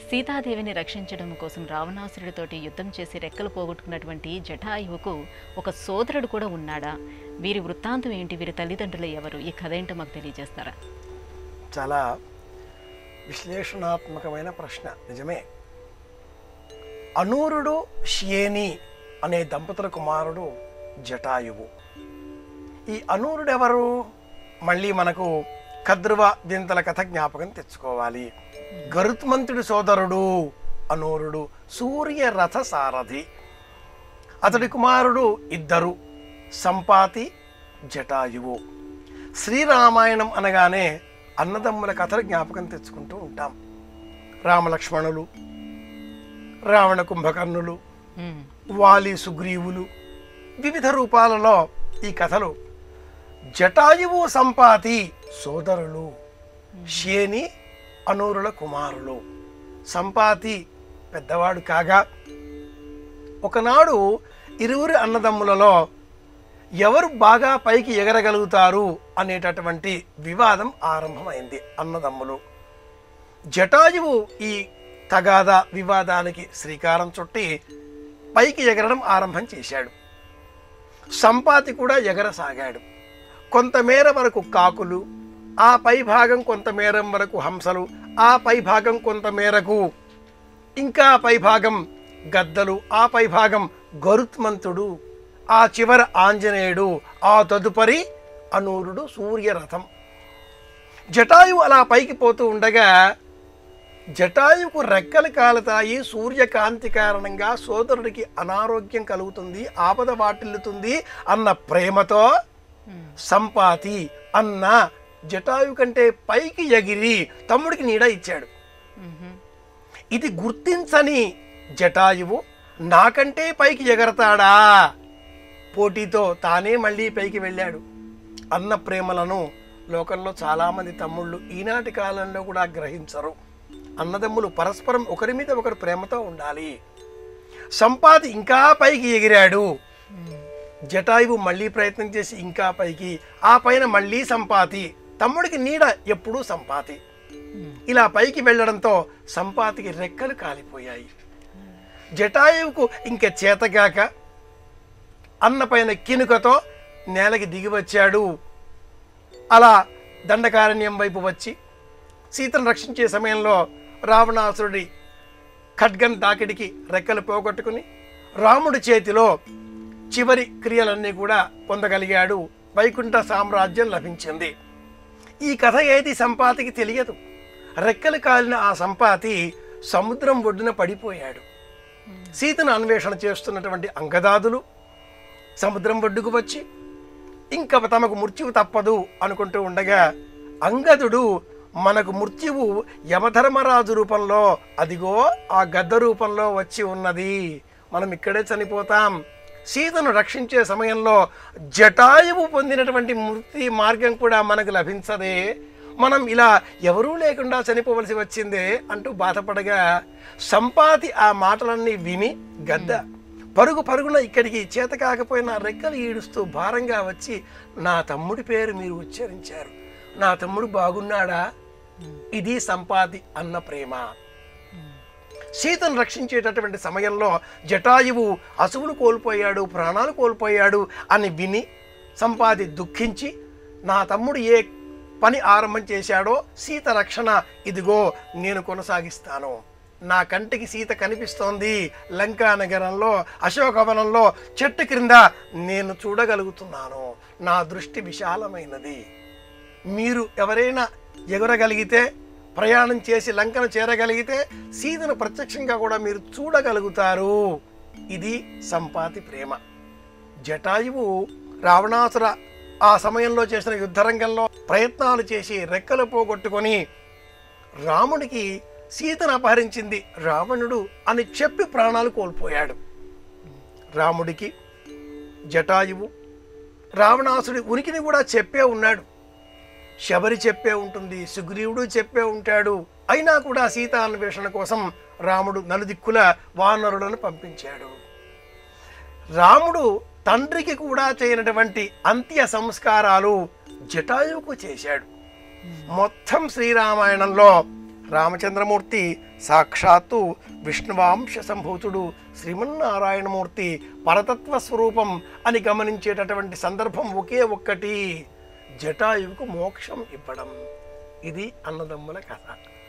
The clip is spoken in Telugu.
సీతాదేవిని రక్షించడం కోసం రావణాసురుడితోటి యుద్ధం చేసి రెక్కలు పోగొట్టుకున్నటువంటి జటాయువుకు ఒక సోదరుడు కూడా ఉన్నాడా వీరి వృత్తాంతం ఏంటి వీరి తల్లిదండ్రులు ఎవరు ఈ కథ ఏంటో మాకు తెలియజేస్తారా చాలా విశ్లేషణాత్మకమైన ప్రశ్న నిజమే అనూరుడు షియేని అనే దంపతుల కుమారుడు జటాయువు ఈ అనూరుడు ఎవరు మళ్ళీ మనకు కద్రువ దింతల కథ జ్ఞాపకం తెచ్చుకోవాలి గరుత్మంతుడి సోదరుడు అనూరుడు సూర్య రథ సారథి అతడి కుమారుడు ఇద్దరు సంపాతి జటాయువు శ్రీరామాయణం అనగానే అన్నదమ్ముల కథలు జ్ఞాపకం తెచ్చుకుంటూ ఉంటాం రామలక్ష్మణులు రావణ కుంభకర్ణులు ఉమ్, వాలి సుగ్రీవులు వివిధ రూపాలలో ఈ కథలు జటాయువు సంపాతి సోదరులు శేని అనూరుల కుమారులు సంపాతి పెద్దవాడు కాగా ఒకనాడు ఇరువురి అన్నదమ్ములలో ఎవరు బాగా పైకి ఎగరగలుగుతారు అనేటటువంటి వివాదం ఆరంభమైంది అన్నదమ్ములు జటాయువు ఈ తగాదా వివాదానికి శ్రీకారం చుట్టి పైకి ఎగరడం ఆరంభం చేశాడు సంపాతి కూడా ఎగరసాగాడు కొంతమేర వరకు కాకులు ఆ పై భాగం కొంతమేర వరకు హంసలు ఆ పై భాగం కొంతమేరకు ఇంకా పై భాగం గద్దలు ఆ పై భాగం గరుత్మంతుడు ఆ చివర ఆంజనేయుడు ఆ తదుపరి అనూరుడు సూర్యరథం జటాయువు అలా పైకి పోతూ ఉండగా జటాయువుకు రెక్కలు కాలుతాయి సూర్యకాంతి కారణంగా సోదరుడికి అనారోగ్యం కలుగుతుంది ఆపద వాటిల్లుతుంది అన్న ప్రేమతో ఉమ్, సంపాతి అన్న జటాయు కంటే పైకి ఎగిరి తమ్ముడికి నీడ ఇచ్చాడు ఉమ్హు, ఇది గుర్తించని జటాయువు నాకంటే పైకి ఎగరతాడా పోటీతో తానే మళ్ళీ పైకి వెళ్ళాడు అన్న ప్రేమలను లోకంలో చాలామంది తమ్ముళ్ళు ఈనాటి కాలంలో కూడా గ్రహించరు అన్నదమ్ములు పరస్పరం ఒకరి మీద ఒకరు ప్రేమతో ఉండాలి సంపాతి ఇంకా పైకి ఎగిరాడు ఉమ్, జటాయువు మళ్ళీ ప్రయత్నం చేసి ఇంకా పైకి ఆ పైన మళ్ళీ సంపాతి తమ్ముడికి నీడ ఎప్పుడూ సంపాతి ఉమ్, ఇలా పైకి వెళ్ళడంతో సంపాతికి రెక్కలు కాలిపోయాయి జటాయువుకు ఇంక చేతగాక అన్న పైన కినుకతో నేలకి దిగి వచ్చాడు అలా దండకారణ్యం వైపు వచ్చి సీతను రక్షించే సమయంలో రావణాసురుడి ఖడ్గన్ తాకిడికి రెక్కలు పోగొట్టుకుని రాముడి చేతిలో చివరి క్రియలన్నీ కూడా పొందగలిగాడు వైకుంఠ సామ్రాజ్యం లభించింది ఈ కథ ఏది సంపాతికి తెలియదు రెక్కలు కాలిన ఆ సంపాతి సముద్రం ఒడ్డున పడిపోయాడు సీతను అన్వేషణ చేస్తున్నటువంటి అంగదాదులు సముద్రం ఒడ్డుకు వచ్చి ఇంకా తమకు మృత్యువు తప్పదు అనుకుంటూ ఉండగా అంగదుడు మనకు మృత్యువు యమధర్మరాజు రూపంలో అదిగో ఆ గద్ద రూపంలో వచ్చి ఉన్నది మనం ఇక్కడే చనిపోతాం సీతను రక్షించే సమయంలో జటాయువు పొందినటువంటి మృతి మార్గం కూడా మనకు లభించదే మనం ఇలా ఎవరూ లేకుండా చనిపోవలసి వచ్చిందే అంటూ బాధపడగా సంపాతి ఆ మాటలన్నీ విని గద్ద పరుగు పరుగున ఇక్కడికి చేత కాకపోయినా రెక్కలు ఈడుస్తూ భారంగా వచ్చి నా తమ్ముడి పేరు మీరు ఉచ్చరించారు నా తమ్ముడు బాగున్నాడా ఇది సంపాతి అన్న ప్రేమ సీతను రక్షించేటటువంటి సమయంలో జటాయువు అసువులు కోల్పోయాడు ప్రాణాలు కోల్పోయాడు అని విని సంపాది దుఃఖించి నా తమ్ముడు ఏ పని ఆరంభం చేశాడో సీత రక్షణ ఇదిగో నేను కొనసాగిస్తాను నా కంటికి సీత కనిపిస్తోంది లంకా నగరంలో అశోకవనంలో చెట్టు క్రింద నేను చూడగలుగుతున్నాను నా దృష్టి విశాలమైనది మీరు ఎవరైనా ఎగరగలిగితే ప్రయాణం చేసి లంకను చేరగలిగితే సీతను ప్రత్యక్షంగా కూడా మీరు చూడగలుగుతారు ఇది సంపాతి ప్రేమ జటాయువు రావణాసుర ఆ సమయంలో చేసిన యుద్ధరంగంలో ప్రయత్నాలు చేసి రెక్కలు పోగొట్టుకొని రాముడికి సీతను అపహరించింది రావణుడు అని చెప్పి ప్రాణాలు కోల్పోయాడు రాముడికి జటాయువు రావణాసుడి ఉనికిని కూడా చెప్పే ఉన్నాడు శబరి చెప్పే ఉంటుంది సుగ్రీవుడు చెప్పే ఉంటాడు అయినా కూడా సీతా అన్వేషణ కోసం రాముడు నలుదిక్కుల వానరులను పంపించాడు రాముడు తండ్రికి కూడా చేయనటువంటి అంత్య సంస్కారాలు జటాయువుకు చేశాడు మొత్తం శ్రీరామాయణంలో రామచంద్రమూర్తి సాక్షాత్తు విష్ణువాంశ సంభూతుడు శ్రీమన్నారాయణమూర్తి పరతత్వ స్వరూపం అని గమనించేటటువంటి సందర్భం ఒకే ఒక్కటి జటాయువుకు మోక్షం ఇవ్వడం ఇది అన్నదమ్ముల కథ